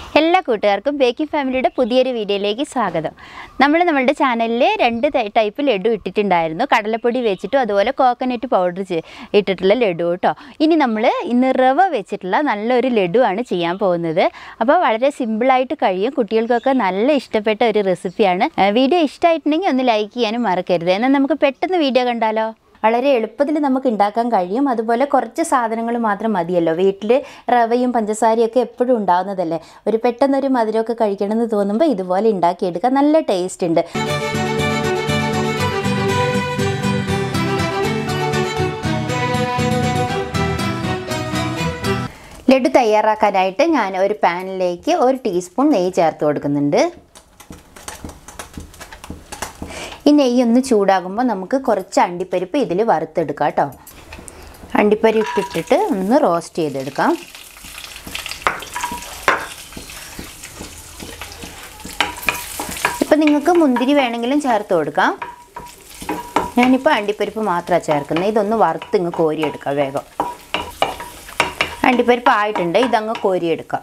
എല്ലാ കൂട്ടുകാർക്കും ബേക്കിംഗ് ഫാമിലിയുടെ പുതിയൊരു വീഡിയോയിലേക്ക് സ്വാഗതം നമ്മൾ നമ്മളുടെ ചാനലിൽ രണ്ട് ടൈ- ടൈപ്പ് ലഡു ഇട്ടിട്ടുണ്ടായിരുന്നു കടലപ്പൊടി വെച്ചിട്ടും അതുപോലെ കോക്കനട്ട് പൗഡർ ചെ- ഇട്ടിട്ടുള്ള ലഡു കേട്ടോ ഇനി നമ്മൾ ഇന്ന് റവ വെച്ചിട്ടുള്ള നല്ലൊരു ലഡു ആണ് ചെയ്യാൻ പോകുന്നത് അപ്പോൾ വളരെ സിമ്പിളായിട്ട് കഴിയും കുട്ടികൾക്കൊക്കെ നല്ല ഇഷ്ടപ്പെട്ട ഒരു റെസിപ്പിയാണ് ഏഹ് വീഡിയോ ഇഷ്ടമായിട്ടുണ്ടെങ്കിൽ ഒന്ന് ലൈക്ക് ചെയ്യാനും മറക്കരുത് എന്നാൽ നമുക്ക് പെട്ടെന്ന് വീഡിയോ കണ്ടാലോ വളരെ എളുപ്പത്തിൽ നമുക്ക് ഉണ്ടാക്കാൻ കഴിയും അതുപോലെ കുറച്ച് സാധനങ്ങൾ മാത്രം മതിയല്ലോ വീട്ടിൽ റവയും പഞ്ചസാരയും ഒക്കെ എപ്പോഴും ഉണ്ടാവുന്നതല്ലേ ഒരു പെട്ടെന്നൊരു മധുരമൊക്കെ കഴിക്കണമെന്ന് തോന്നുമ്പോൾ ഇതുപോലെ ഉണ്ടാക്കിയെടുക്കാൻ നല്ല ടേസ്റ്റ് ഉണ്ട് ലഡു തയ്യാറാക്കാനായിട്ട് ഞാൻ ഒരു പാനിലേക്ക് ഒരു ടീസ്പൂൺ നെയ്യ് ചേർത്ത് കൊടുക്കുന്നുണ്ട് ഈ നെയ്യ് ഒന്ന് ചൂടാകുമ്പോൾ നമുക്ക് കുറച്ച് അണ്ടിപ്പരിപ്പ് ഇതിൽ വറുത്തെടുക്കാം കേട്ടോ അണ്ടിപ്പരിപ്പ് ഇട്ടിട്ട് ഒന്ന് റോസ്റ്റ് ചെയ്തെടുക്കാം ഇപ്പം നിങ്ങൾക്ക് മുന്തിരി വേണമെങ്കിലും ചേർത്ത് കൊടുക്കാം ഞാനിപ്പോൾ അണ്ടിപ്പരിപ്പ് മാത്രമാണ് ചേർക്കുന്നത് ഇതൊന്ന് വറുത്ത് ഇങ്ങ് കോരിയെടുക്കാം വേഗം അണ്ടിപ്പരിപ്പ് ആയിട്ടുണ്ട് ഇതങ്ങ് കോരിയെടുക്കാം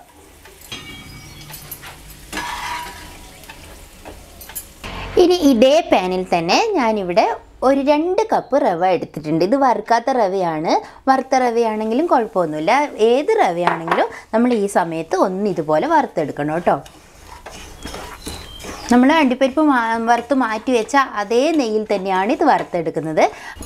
ഇനി ഇതേ പാനിൽ തന്നെ ഞാനിവിടെ ഒരു രണ്ട് കപ്പ് റവ എടുത്തിട്ടുണ്ട് ഇത് വറുക്കാത്ത റവയാണ് വറുത്ത റവയാണെങ്കിലും കുഴപ്പമൊന്നുമില്ല ഏത് റവയാണെങ്കിലും നമ്മൾ ഈ സമയത്ത് ഒന്ന് ഇതുപോലെ വറുത്തെടുക്കണം കേട്ടോ നമ്മൾ അണ്ടിപ്പരിപ്പ് മാ വറുത്ത് മാറ്റി വെച്ച അതേ നെയ്യിൽ തന്നെയാണ് ഇത് വറുത്തെടുക്കുന്നത്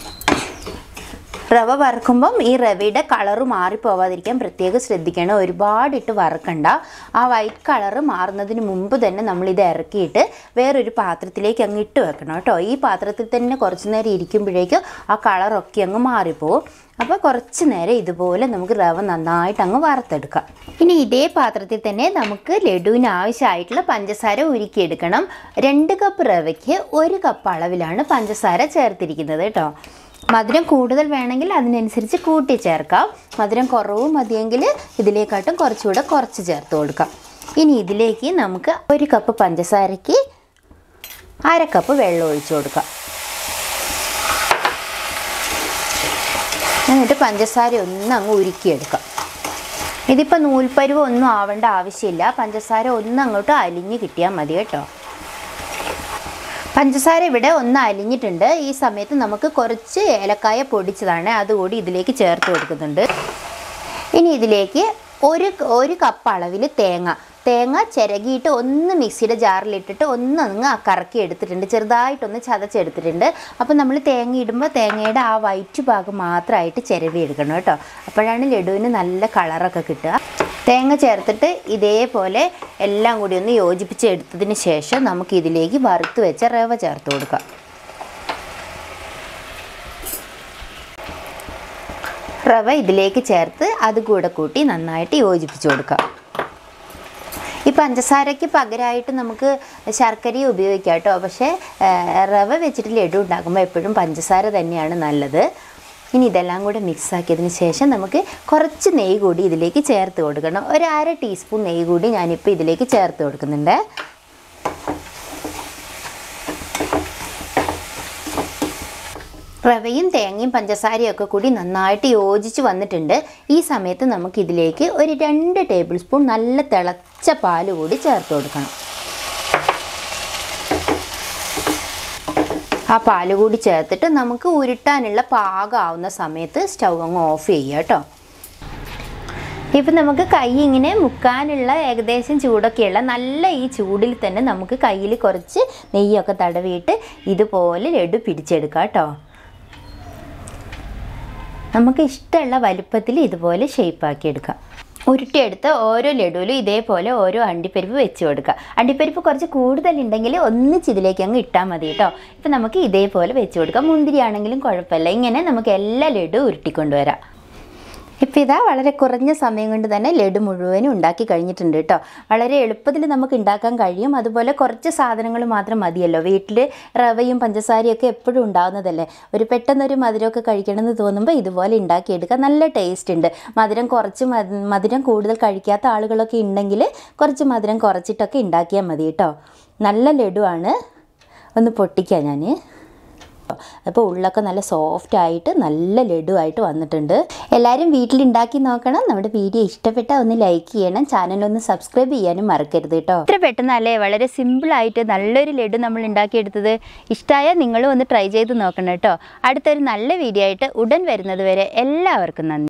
റവ വറുക്കുമ്പം ഈ റവയുടെ കളറ് മാറിപ്പോവാതിരിക്കാൻ പ്രത്യേകം ശ്രദ്ധിക്കണം ഒരുപാട് ഇട്ട് വറുക്കണ്ട ആ വൈറ്റ് കളറ് മാറുന്നതിന് മുമ്പ് തന്നെ നമ്മൾ ഇത് ഇറക്കിയിട്ട് വേറൊരു പാത്രത്തിലേക്ക് അങ്ങ് ഇട്ട് വെക്കണം കേട്ടോ ഈ പാത്രത്തിൽ തന്നെ കുറച്ച് നേരം ഇരിക്കുമ്പോഴേക്കും ആ കളറൊക്കെ അങ്ങ് മാറിപ്പോവും അപ്പോൾ കുറച്ച് നേരം ഇതുപോലെ നമുക്ക് റവ നന്നായിട്ട് അങ്ങ് വറുത്തെടുക്കാം ഇനി ഇതേ പാത്രത്തിൽ തന്നെ നമുക്ക് ലഡുവിന് ആവശ്യമായിട്ടുള്ള പഞ്ചസാര ഉരുക്കിയെടുക്കണം രണ്ട് കപ്പ് റവയ്ക്ക് ഒരു കപ്പ് അളവിലാണ് പഞ്ചസാര ചേർത്തിരിക്കുന്നത് കേട്ടോ മധുരം കൂടുതൽ വേണമെങ്കിൽ അതിനനുസരിച്ച് കൂട്ടി ചേർക്കാം മധുരം കുറവ് മതിയെങ്കിൽ ഇതിലേക്കാട്ടും കുറച്ചുകൂടെ കുറച്ച് ചേർത്ത് കൊടുക്കാം ഇനി ഇതിലേക്ക് നമുക്ക് ഒരു കപ്പ് പഞ്ചസാരയ്ക്ക് അര കപ്പ് വെള്ളം ഒഴിച്ചു കൊടുക്കാം എന്നിട്ട് പഞ്ചസാര ഒന്ന് അങ്ങ് ഉരുക്കിയെടുക്കാം ഇതിപ്പോൾ നൂൽപ്പരുവ് ഒന്നും ആവേണ്ട ആവശ്യമില്ല പഞ്ചസാര ഒന്ന് അങ്ങോട്ട് അലിഞ്ഞ് കിട്ടിയാൽ മതി കേട്ടോ പഞ്ചസാര ഇവിടെ ഒന്ന് അലിഞ്ഞിട്ടുണ്ട് ഈ സമയത്ത് നമുക്ക് കുറച്ച് ഏലക്കായ പൊടിച്ചതാണ് അതുകൂടി ഇതിലേക്ക് ചേർത്ത് കൊടുക്കുന്നുണ്ട് ഇനി ഇതിലേക്ക് ഒരു ഒരു കപ്പ് അളവിൽ തേങ്ങ തേങ്ങ ചിരകിയിട്ട് ഒന്ന് മിക്സിയുടെ ജാറിലിട്ടിട്ട് ഒന്ന് അങ്ങ് കറക്കി എടുത്തിട്ടുണ്ട് ചെറുതായിട്ടൊന്ന് ചതച്ചെടുത്തിട്ടുണ്ട് അപ്പോൾ നമ്മൾ തേങ്ങ ഇടുമ്പോൾ തേങ്ങയുടെ ആ വൈറ്റ് ഭാഗം മാത്രമായിട്ട് ചിരവി എടുക്കണം കേട്ടോ അപ്പോഴാണ് ലഡുവിന് നല്ല കളറൊക്കെ കിട്ടുക തേങ്ങ ചേർത്തിട്ട് ഇതേപോലെ എല്ലാം കൂടി ഒന്ന് യോജിപ്പിച്ച് എടുത്തതിന് ശേഷം നമുക്ക് ഇതിലേക്ക് വറുത്ത് വെച്ച റവ ചേർത്ത് കൊടുക്കാം റവ ഇതിലേക്ക് ചേർത്ത് അത് കൂടെ കൂട്ടി നന്നായിട്ട് യോജിപ്പിച്ച് കൊടുക്കാം ഈ പഞ്ചസാരയ്ക്ക് പകരമായിട്ട് നമുക്ക് ശർക്കരയും ഉപയോഗിക്കാം കേട്ടോ പക്ഷേ ആ, റവ വെച്ചിട്ട് ലഡു ഉണ്ടാക്കുമ്പോൾ എപ്പോഴും പഞ്ചസാര തന്നെയാണ് നല്ലത് ഇനി ഇതെല്ലാം കൂടെ മിക്സ് ആക്കിയതിന് ശേഷം നമുക്ക് കുറച്ച് നെയ്യ് കൂടി ഇതിലേക്ക് ചേർത്ത് കൊടുക്കണം ഒരു അര ടീസ്പൂൺ നെയ്യ് കൂടി ഞാനിപ്പോൾ ഇതിലേക്ക് ചേർത്ത് കൊടുക്കുന്നുണ്ട് റവയും തേങ്ങയും പഞ്ചസാരയും ഒക്കെ കൂടി നന്നായിട്ട് യോജിച്ച് വന്നിട്ടുണ്ട് ഈ സമയത്ത് നമുക്ക് ഇതിലേക്ക് ഒരു രണ്ട് ടേബിൾ സ്പൂൺ നല്ല തിളച്ച പാല് കൂടി ചേർത്ത് കൊടുക്കണം ആ പാല് കൂടി ചേർത്തിട്ട് നമുക്ക് ഉരുട്ടാനുള്ള പാകമാവുന്ന സമയത്ത് സ്റ്റൗ അങ്ങ് ഓഫ് ചെയ്യുക കേട്ടോ ഇപ്പം നമുക്ക് കൈ ഇങ്ങനെ മുക്കാനുള്ള ഏകദേശം ചൂടൊക്കെയുള്ള നല്ല ഈ ചൂടിൽ തന്നെ നമുക്ക് കയ്യിൽ കുറച്ച് നെയ്യൊക്കെ തടവിയിട്ട് ഇതുപോലെ ലഡു പിടിച്ചെടുക്കാം കേട്ടോ നമുക്ക് ഇഷ്ടമുള്ള വലുപ്പത്തിൽ ഇതുപോലെ ഷേപ്പാക്കി എടുക്കാം ഉരുട്ടിയെടുത്ത് ഓരോ ലഡുവിലും ഇതേപോലെ ഓരോ അണ്ടിപ്പരിപ്പ് വെച്ച് കൊടുക്കുക അണ്ടിപ്പരിപ്പ് കുറച്ച് കൂടുതലുണ്ടെങ്കിൽ ഒന്നിച്ച് ഇതിലേക്ക് അങ്ങ് ഇട്ടാൽ മതി കേട്ടോ ഇപ്പം നമുക്ക് ഇതേപോലെ വെച്ച് കൊടുക്കാം മുന്തിരി ആണെങ്കിലും കുഴപ്പമില്ല ഇങ്ങനെ നമുക്ക് എല്ലാ ലഡു ഉരുട്ടിക്കൊണ്ടുവരാം ഇപ്പം ഇതാ വളരെ കുറഞ്ഞ സമയം കൊണ്ട് തന്നെ ലഡു മുഴുവനും ഉണ്ടാക്കി കഴിഞ്ഞിട്ടുണ്ട് കേട്ടോ വളരെ എളുപ്പത്തിൽ നമുക്ക് ഉണ്ടാക്കാൻ കഴിയും അതുപോലെ കുറച്ച് സാധനങ്ങൾ മാത്രം മതിയല്ലോ വീട്ടിൽ റവയും പഞ്ചസാരയും ഒക്കെ എപ്പോഴും ഉണ്ടാവുന്നതല്ലേ ഒരു പെട്ടെന്നൊരു മധുരമൊക്കെ കഴിക്കണമെന്ന് തോന്നുമ്പോൾ ഇതുപോലെ ഉണ്ടാക്കിയെടുക്കുക നല്ല ടേസ്റ്റ് ഉണ്ട് മധുരം കുറച്ച് മധു- മധുരം കൂടുതൽ കഴിക്കാത്ത ആളുകളൊക്കെ ഉണ്ടെങ്കിൽ കുറച്ച് മധുരം കുറച്ചിട്ടൊക്കെ ഉണ്ടാക്കിയാൽ മതി കേട്ടോ നല്ല ലഡുവാണ് ഒന്ന് പൊട്ടിക്കാം ഞാൻ അപ്പോൾ ഉള്ളൊക്കെ നല്ല സോഫ്റ്റ് ആയിട്ട് നല്ല ലഡുവായിട്ട് വന്നിട്ടുണ്ട് എല്ലാവരും വീട്ടിലുണ്ടാക്കി നോക്കണം നമ്മുടെ വീഡിയോ ഇഷ്ടപ്പെട്ടാൽ ഒന്ന് ലൈക്ക് ചെയ്യണം ചാനലൊന്ന് സബ്സ്ക്രൈബ് ചെയ്യാനും മറക്കരുത് കേട്ടോ ഇത്ര പെട്ടെന്നല്ലേ വളരെ സിമ്പിളായിട്ട് നല്ലൊരു ലഡു നമ്മൾ ഉണ്ടാക്കിയെടുത്തത് ഇഷ്ടമായാൽ നിങ്ങളും ഒന്ന് ട്രൈ ചെയ്ത് നോക്കണം കേട്ടോ അടുത്തൊരു നല്ല വീഡിയോ ആയിട്ട് ഉടൻ വരുന്നത് വരെ എല്ലാവർക്കും നന്ദി